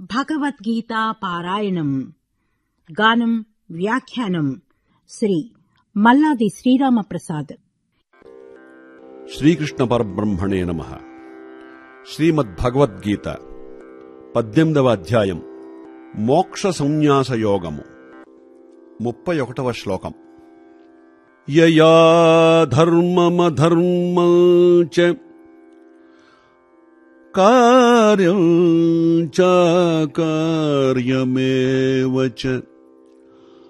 భగవద్గీతా పారాయణం గానం వ్యాఖ్యానం శ్రీ మల్లాది శ్రీరామప్రసాద్ శ్రీకృష్ణ పరబ్రహ్మణే నమ శ్రీమద్భగవద్గీత పద్దెనిమిదవ అధ్యాయం మోక్ష సంన్యాస యోగము ముప్పై ఒకటవ శ్లోకం యయా ధర్మమధర్మం చ కార్యం చ కార్యమేవ చ